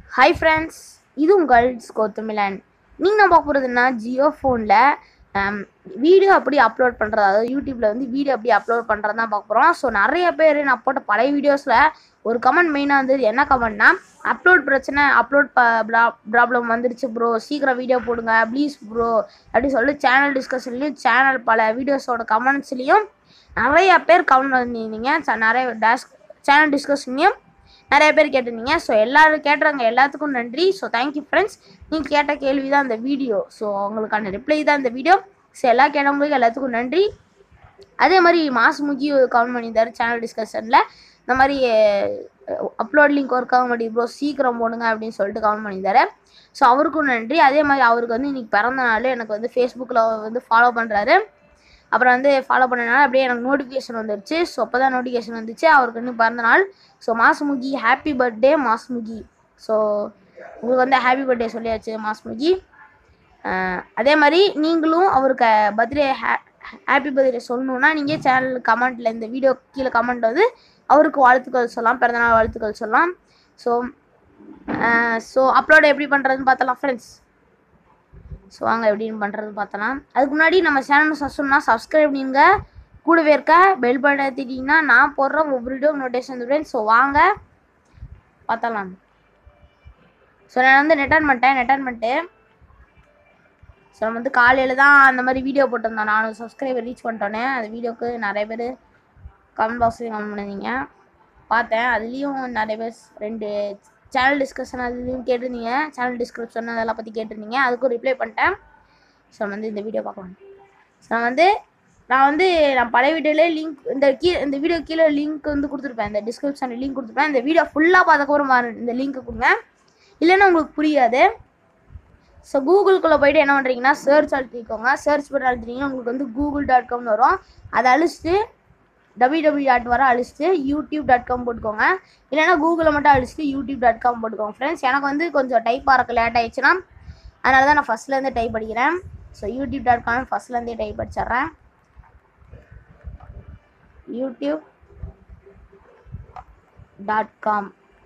hi friends இது உங்கள் கோத்தமிழன் நீங்கள் நம்ம பார்க்க போகிறதுனா ஜியோ ஃபோனில் வீடியோ அப்படி அப்லோட் பண்ணுறது அதாவது யூடியூப்பில் வந்து வீடியோ அப்படி அப்லோட் பண்ணுறது தான் பார்க்க போகிறோம் ஸோ நிறைய பேர் நான் போட்ட பழைய வீடியோஸில் ஒரு கமெண்ட் மெயினாக வந்து என்ன கமெண்ட்னா அப்லோட் பிரச்சனை அப்லோட் ப்ராப்ளம் வந்துருச்சு ப்ரோ சீக்கிரம் வீடியோ போடுங்க ப்ளீஸ் ப்ரோ அப்படி சொல்லி சேனல் டிஸ்கஷன்லேயும் சேனல் பல வீடியோஸோட கமெண்ட்ஸ்லேயும் நிறைய பேர் கமெண்ட் பண்ணியிருந்தீங்க ச- நிறைய டேஸ் சேனல் டிஸ்கஷன்லையும் நிறைய பேர் கேட்டிருந்தீங்க ஸோ எல்லாரும் கேட்டுறவங்க எல்லாத்துக்கும் நன்றி ஸோ தேங்க்யூ ஃப்ரெண்ட்ஸ் நீங்கள் கேட்ட கேள்வி தான் இந்த வீடியோ ஸோ உங்களுக்கான ரிப்ளை தான் இந்த வீடியோ ஸோ எல்லா கேட்டவங்களுக்கு எல்லாத்துக்கும் நன்றி அதே மாதிரி மாசு முக்கி கமெண்ட் பண்ணியிருந்தாரு சேனல் டிஸ்கஷனில் இந்த மாதிரி அப்லோட் லிங்க் ஒர்க் ஆக மாட்டேங்குது ப்ரோ சீக்கிரம் போடுங்க அப்படின்னு சொல்லிட்டு கமெண்ட் பண்ணியிருந்தாரு ஸோ அவருக்கும் நன்றி அதே மாதிரி அவருக்கு வந்து இன்னைக்கு பிறந்த நாள் எனக்கு வந்து ஃபேஸ்புக்கில் வந்து ஃபாலோ பண்ணுறாரு அப்புறம் வந்து ஃபாலோ பண்ணனால அப்படியே எனக்கு நோட்டிஃபிகேஷன் வந்துருச்சு ஸோ அப்போ தான் நோட்டிஃபிகேஷன் வந்துச்சு அவருக்கு இன்னும் பிறந்த நாள் so Masumugi happy birthday Masumugi so உங்களுக்கு வந்து ஹாப்பி பர்த்டே சொல்லியாச்சு மாசுமுகி அஹ் அதே மாதிரி நீங்களும் அவருக்கு பர்த்டே ஹாப்பி பர்த்டே சொல்லணுன்னா நீங்கள் சேனல் கமெண்ட்டில் இந்த வீடியோ கீழே கமெண்ட் வந்து அவருக்கு வாழ்த்துக்கள் சொல்லலாம் பிறந்தநாள் வாழ்த்துக்கள் சொல்லலாம் ஸோ ஸோ அப்லோட் எப்படி பண்ணுறதுன்னு பார்த்தலாம் ஃப்ரெண்ட்ஸ் ஸோ வாங்க எப்படின்னு பண்ணுறது பார்த்தலாம் அதுக்கு முன்னாடி நம்ம சேனல் சப்ஸ்கிரைப்னா சப்ஸ்கிரைப் பண்ணிங்க கூடவே இருக்க பெல் பட்டன் எடுத்துட்டிங்கன்னா நான் போடுற ஒவ்வொரு வீடியோ நோட்டிஃபிகேஷன் வந்துடுவேன் ஸோ வாங்க பார்த்தலாம் ஸோ நான் வந்து நெட் ஆன் பண்ணிட்டேன் நெட் ஆன் பண்ணிட்டு ஸோ நம்ம வந்து காலையில் தான் அந்த மாதிரி வீடியோ போட்டிருந்தோம் நானூறு சப்ஸ்கிரைபர் ரீச் பண்ணிட்டோன்னே அந்த வீடியோக்கு நிறைய பேர் கமெண்ட் பாக்ஸ்லேயும் கமெண்ட் பண்ணியிருந்தீங்க பார்த்தேன் அதுலேயும் நிறைய பேர் ரெண்டு சேனல் டிஸ்கஷன் அதுலேயும் கேட்டிருந்தீங்க சேனல் டிஸ்கிரிப்ஷன் அதெல்லாம் பற்றி கேட்டிருந்தீங்க அதுக்கும் ரிப்ளை பண்ணிட்டேன் ஸோ வந்து இந்த வீடியோ பார்க்கலாம் ஸோ நான் வந்து நான் வந்து நான் பழைய வீடியோலே லிங்க் இந்த கீ இந்த வீடியோ கீழே லிங்க் வந்து கொடுத்துருப்பேன் இந்த டிஸ்கிரிப்ஷனில் லிங்க் கொடுத்துருப்பேன் இந்த வீடியோ ஃபுல்லாக பார்த்தக்கப்புறம் பாரு- இந்த லிங்க் கொடுங்க இல்லைன்னா உங்களுக்கு புரியாது ஸோ கூகுளுக்குள்ளே போயிட்டு என்ன பண்ணுறீங்கன்னா சர்ச் அழுத்திக்கோங்க சர்ச் பண்ணி அழுத்தினீங்கன்னா உங்களுக்கு வந்து கூகுள் டாட் காம்னு வரும் அதை அழிச்சிட்டு டபிள்யூ டபிள்யூ டாட் வர அழிச்சிட்டு யூடியூப் டாட் காம் போட்டுக்கோங்க இல்லைன்னா கூகுளில் மட்டும் அழிச்சிட்டு யூடியூப் டாட் காம் போட்டுக்கோங்க ஃப்ரெண்ட்ஸ் எனக்கு வந்து கொஞ்சம் டைப் ஆகிறக்கு லேட் ஆயிடுச்சுன்னா அதனால தான் நான் ஃபஸ்ட்லேருந்து டைப் படிக்கிறேன் ஸோ யூடியூப் டாட் காம் ஃபஸ்ட்லேருந்தே டைப் படிச்சிடுறேன் யூடியூப் டாட் காம்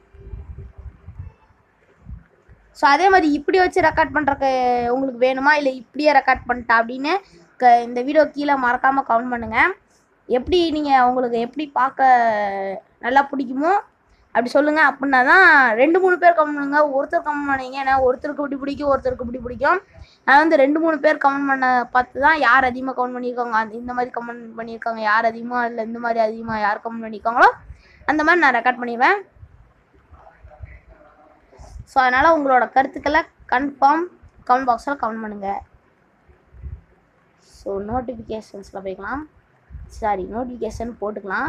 ஸோ அதே மாதிரி இப்படி வச்சு ரெக்கார்ட் பண்ணுறக்கு உங்களுக்கு வேணுமா இல்லை இப்படியே ரெக்கார்ட் பண்ணிட்டா அப்படின்னு க இந்த வீடியோ கீழே மறக்காமல் கமெண்ட் பண்ணுங்கள் எப்படி நீங்கள் உங்களுக்கு எப்படி பார்க்க நல்லா பிடிக்குமோ அப்படி சொல்லுங்கள் அப்படின்னா தான் ரெண்டு மூணு பேர் கமெண்ட் பண்ணுங்க ஒருத்தர் கமெண்ட் பண்ணீங்க ஏன்னா ஒருத்தருக்கு இப்படி பிடிக்கும் ஒருத்தருக்கு இப்படி பிடிக்கும் நான் வந்து ரெண்டு மூணு பேர் கமெண்ட் பண்ண பார்த்து தான் யார் அதிகமாக கமெண்ட் பண்ணியிருக்காங்க அந்த இந்த மாதிரி கமெண்ட் பண்ணியிருக்காங்க யார் அதிகமாக இல்லை இந்த மாதிரி அதிகமாக யார் கமெண்ட் பண்ணியிருக்காங்களோ அந்த மாதிரி நான் ரெக்கார்ட் பண்ணிடுவேன் ஸோ அதனால் உங்களோட கருத்துக்களை கன்ஃபார்ம் கமெண்ட் பாக்ஸில் கமெண்ட் பண்ணுங்கள் ஸோ நோட்டிஃபிகேஷன்ஸில் போய்க்கலாம் சாரி நோட்டிஃபிகேஷன் போட்டுக்கலாம்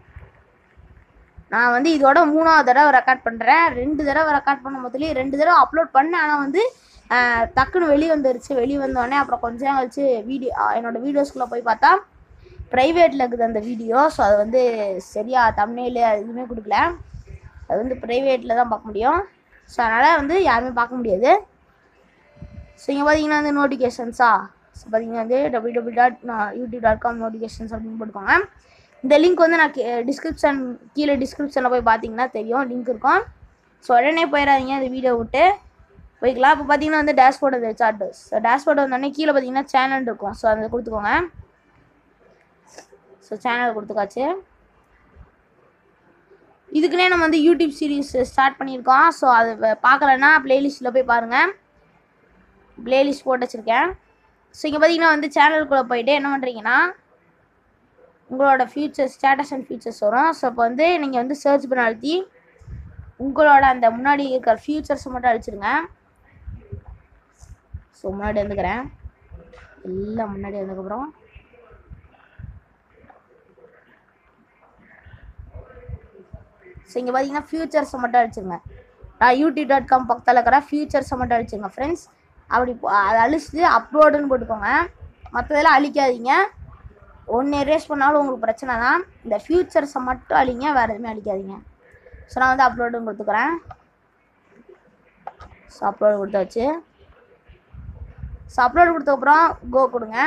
நான் வந்து இதோட மூணாவது தடவை ரெக்கார்ட் பண்ணுறேன் ரெண்டு தடவை ரெக்கார்ட் பண்ணும் போதுலேயே ரெண்டு தடவை அப்லோட் பண்ணேன் ஆனால் வந்து ஆஹ், டக்குன்னு வெளியே வந்துருச்சு வெளியே வந்தோடனே அப்புறம் கொஞ்ச நேரம் கழிச்சு வீடியோ என்னோட வீடியோஸ்குள்ளே போய் பார்த்தா ப்ரைவேட்டில் இருக்குது அந்த வீடியோ ஸோ அது வந்து சரியாக தமிழில் எதுவுமே கொடுக்கல அது வந்து ப்ரைவேட்டில் தான் பார்க்க முடியும் ஸோ அதனால் வந்து யாருமே பார்க்க முடியாது ஸோ இங்கே பார்த்தீங்கன்னா வந்து நோட்டிஃபிகேஷன்ஸா ஸோ பார்த்தீங்கன்னா வந்து W W dot YouTube dot com notifications அப்படின்னு போட்டுக்கோங்க இந்த லிங்க் வந்து நான் டிஸ்கிரிப்ஷன் கீழே டிஸ்கிரிப்ஷனில் போய் பார்த்தீங்கன்னா தெரியும் லிங்க் இருக்கும் ஸோ உடனே போயிடாதீங்க இந்த வீடியோ விட்டு போய்க்கலாம் இப்போ பார்த்தீங்கன்னா வந்து டேஷ்போர்ட் அந்த சார்ட் ஸோ டேஷ்போர்ட் வந்தோடனே கீழே பார்த்தீங்கன்னா சேனல் இருக்கும் ஸோ அதை கொடுத்துக்கோங்க ஸோ சேனல் கொடுத்துக்காச்சு இதுக்குன்னே நம்ம வந்து யூடியூப் சீரிஸ் ஸ்டார்ட் பண்ணியிருக்கோம் ஸோ அது வ- பார்க்கலன்னா ப்ளேலிஸ்ட்டில் போய் பாருங்கள் ப்ளேலிஸ்ட் போட்டு வச்சுருக்கேன் ஸோ இங்கே பார்த்தீங்கன்னா வந்து சேனலுக்குள்ளே போயிட்டு என்ன பண்ணுறீங்கன்னா உங்களோட ஃபியூச்சர்ஸ் ஸ்டேட்டஸ் அண்ட் ஃபியூச்சர்ஸ் வரும் ஸோ இப்போ வந்து நீங்கள் வந்து சர்ச் பண்ண அழுத்தி உங்களோட அந்த முன்னாடி இருக்கிற ஃபியூச்சர்ஸை மட்டும் அழிச்சிருங்க ஸோ முன்னாடி வந்துக்கிறேன் எல்லாம் முன்னாடி வந்ததுக்கப்புறம் ஸோ இங்கே பார்த்தீங்கன்னா ஃபியூச்சர்ஸை மட்டும் அழிச்சிருங்க நான் யூடியூப் டாட் காம் பக்கத்தில் இருக்கிற ஃபியூச்சர்ஸை மட்டும் அழிச்சிருங்க ஃப்ரெண்ட்ஸ் அப்படி போ- அதை அழிச்சிட்டு அப்லோடுன்னு போட்டுக்கோங்க மற்றதெல்லாம் அழிக்காதீங்க ஒன்று எரேஸ் பண்ணாலும் உங்களுக்கு பிரச்சனை தான் இந்த ஃபியூச்சர்ஸை மட்டும் அழிங்க வேறு எதுவுமே அழிக்காதீங்க ஸோ நான் வந்து அப்லோடுன்னு கொடுத்துக்கிறேன் ஸோ அப்லோடு கொடுத்தாச்சு ஸோ அப்லோடு கொடுத்ததுக்கப்புறம் கோ கொடுங்க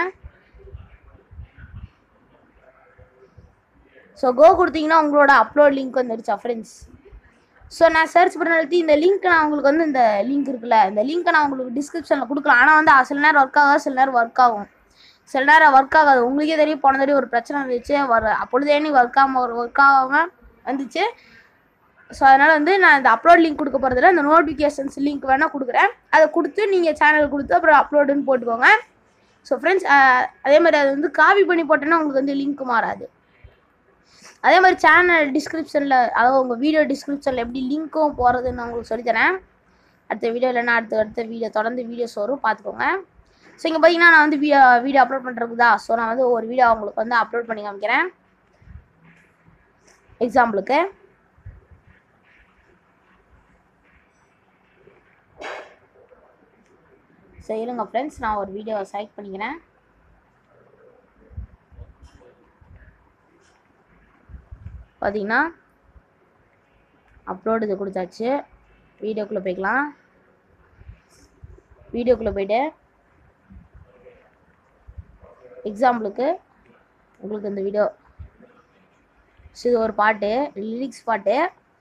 ஸோ கோ கொடுத்தீங்கன்னா உங்களோட அப்லோட் லிங்க் வந்துடுச்சா ஃப்ரெண்ட்ஸ் ஸோ நான் சர்ச் பண்ண எழுதி இந்த லிங்க் நான் உங்களுக்கு வந்து இந்த லிங்க் இருக்குல்ல இந்த லிங்க்கை நான் உங்களுக்கு டிஸ்கிரிப்ஷனில் கொடுக்கலாம் ஆனால் வந்து அது சில நேரம் ஒர்க் ஆகாது சில நேரம் ஒர்க் ஆகும் சில நேரம் ஒர்க் ஆகாது உங்களுக்கே தெரியும் போன தடவை ஒரு பிரச்சனை இருந்துச்சு வர அப்பொழுதே ஒர்க் ஆகாமல் ஒரு ஒர்க் ஆகாமல் வந்துச்சு ஸோ அதனால் வந்து நான் இந்த அப்லோட் லிங்க் கொடுக்க போகிறதில்ல இந்த நோட்டிஃபிகேஷன்ஸ் லிங்க் வேணால் கொடுக்குறேன் அதை கொடுத்து நீங்கள் சேனல் கொடுத்து அப்புறம் அப்லோடுன்னு போட்டுக்கோங்க ஸோ ஃப்ரெண்ட்ஸ் அதே மாதிரி அது வந்து காப்பி பண்ணி போட்டோன்னா உங்களுக்கு வந்து லிங்க் மாறாது அதே மாதிரி சேனல் டிஸ்கிரிப்ஷனில் அதாவது உங்கள் வீடியோ டிஸ்கிரிப்ஷனில் எப்படி லிங்க்கும் போகிறதுன்னு நான் உங்களுக்கு சொல்லித்தரேன் அடுத்த வீடியோ இல்லைன்னா அடுத்த அடுத்த வீடியோ தொடர்ந்து வீடியோஸ் வரும் பார்த்துக்கோங்க ஸோ இங்கே பார்த்தீங்கன்னா நான் வந்து வீடியோ வீடியோ அப்லோட் பண்ணுறதுக்கு தான் ஸோ நான் வந்து ஒரு வீடியோ உங்களுக்கு வந்து அப்லோட் பண்ணி காமிக்கிறேன் எக்ஸாம்பிளுக்கு ஸோ இருங்க ஃப்ரெண்ட்ஸ் நான் ஒரு வீடியோவை செலக்ட் பண்ணிக்கிறேன் பார்த்தீங்கன்னா அப்லோடு இது கொடுத்தாச்சு வீடியோக்குள்ளே போய்க்கலாம் வீடியோக்குள்ளே போயிட்டு எக்ஸாம்பிளுக்கு உங்களுக்கு இந்த வீடியோ ஸோ இது ஒரு பாட்டு லிரிக்ஸ் பாட்டு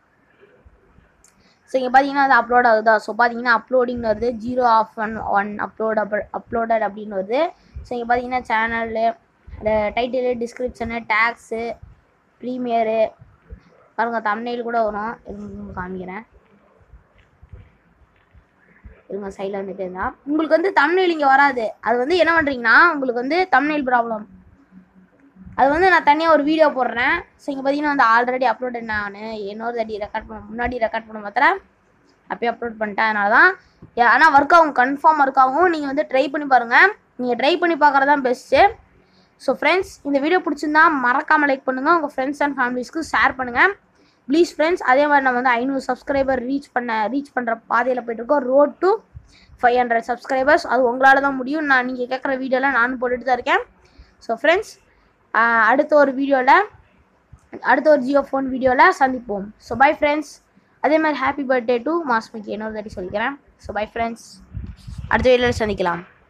ஸோ இங்கே பார்த்தீங்கன்னா அது அப்லோட் ஆகுதா ஸோ பார்த்தீங்கன்னா அப்லோடிங் வருது zero of one one upload up uploaded அப்படின்னு வருது ஸோ இங்கே பார்த்தீங்கன்னா சேனலு இந்த டைட்டிலு டிஸ்கிரிப்ஷனு டேக்ஸு ப்ரீமியரு பாருங்கள் தமிழில் கூட வரும் இருங்க காமிக்கிறேன் இருங்க சைடில் வந்துட்டு இருந்தா உங்களுக்கு வந்து தமிழில் இங்கே வராது அது வந்து என்ன பண்ணுறீங்கன்னா உங்களுக்கு வந்து தமிழ் ப்ராப்ளம் அது வந்து நான் தனியாக ஒரு வீடியோ போடுறேன் ஸோ இங்கே பார்த்தீங்கன்னா வந்து ஆல்ரெடி அப்லோட் நான் இன்னொரு தடி ரெக்கார்ட் பண்ண முன்னாடி ரெக்கார்ட் பண்ண மாத்திரம் அப்பயே அப்லோட் பண்ணிட்டேன் அதனால தான் ஆனால் ஒர்க் ஆகும் கன்ஃபார்ம் ஒர்க் ஆகும் நீங்கள் வந்து ட்ரை பண்ணி பாருங்கள் நீங்கள் ட்ரை பண்ணி பார்க்குறது தான் பெஸ்ட்டு ஸோ ஃப்ரெண்ட்ஸ் இந்த வீடியோ பிடிச்சிருந்தா மறக்காமல் லைக் பண்ணுங்கள் உங்கள் ஃப்ரெண்ட்ஸ் அண்ட் ஃபேமிலிஸ்க்கு ஷேர் பண்ணுங்கள் ப்ளீஸ் ஃப்ரெண்ட்ஸ் அதே மாதிரி நம்ம வந்து ஐநூறு சப்ஸ்கிரைபர் ரீச் பண்ண ரீச் பண்ணுற பாதையில் போயிட்டுருக்கோம் road to five hundred subscribers அது உங்களால் தான் முடியும் நான் நீங்கள் கேட்குற வீடியோலாம் நானும் போட்டுட்டு தான் இருக்கேன் ஸோ ஃப்ரெண்ட்ஸ் அடுத்த ஒரு வீடியோவில் அடுத்த ஒரு ஜியோ ஃபோன் வீடியோவில் சந்திப்போம் ஸோ பை ஃப்ரெண்ட்ஸ் அதே மாதிரி ஹாப்பி பர்த்டே டு மாஸ்மிக்கு இன்னொரு தாட்டி சொல்லிக்கிறேன் ஸோ பை ஃப்ரெண்ட்ஸ் அடுத்த வீடியோவில் சந்திக்கலாம்